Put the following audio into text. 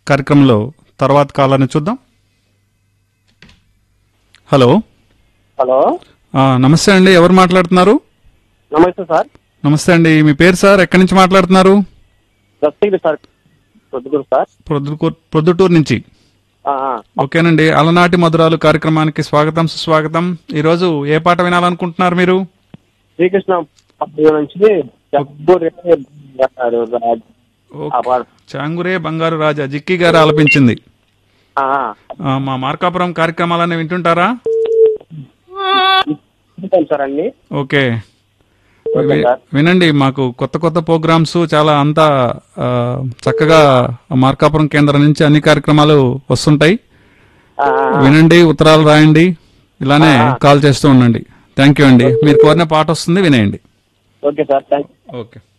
కార్యక్రమంలో తర్వాత కాలాన్ని చూద్దాం హలో హలో ఆ, నమస్తే అండి ఎవరు మాట్లాడుతున్నారు నమస్తే సార్ నమస్తే అండి మీ పేరు సార్ ఎక్కడి నుంచి మాట్లాడుతున్నారు దస్తగిరి సార్ పొద్దుగురు సార్ ప్రొద్దుటూరు ప్రొద్దుటూరు నుంచి ఆ, ఆ. ఓకేనండి అలనాటి మధురాలు కార్యక్రమానికి స్వాగతం సుస్వాగతం ఈరోజు ఏ పాట వినాలనుకుంటున్నారు మీరు శ్రీకృష్ణ పండుగ నుంచి జబ్బు రే అంటారు రాజు. ఆ పాట. చాంగురే బంగారు రాజా జిక్కి గారు ఆలపించింది ఆ, ఆ. ఆ, మా మార్కాపురం కార్యక్రమాలన్నీ వింటుంటారా చెప్తాను సార్ అన్ని ఓకే ఓకే వి- సార్. వినండి మాకు కొత్త కొత్త ప్రోగ్రామ్స్ చాలా అంతా ఆ, చక్కగా మార్కాపురం కేంద్రం నుంచి అన్ని కార్యక్రమాలు వస్తుంటాయి ఆ, ఆ, ఆ. వినండి ఉత్తరాలు రాయండి ఇలానే కాల్ చేస్తూ ఉండండి థ్యాంక్ యూ అండి మీరు కోరిన పాట వస్తుంది వినేయండి ఓకే సార్ థ్యాంక్ ఓకే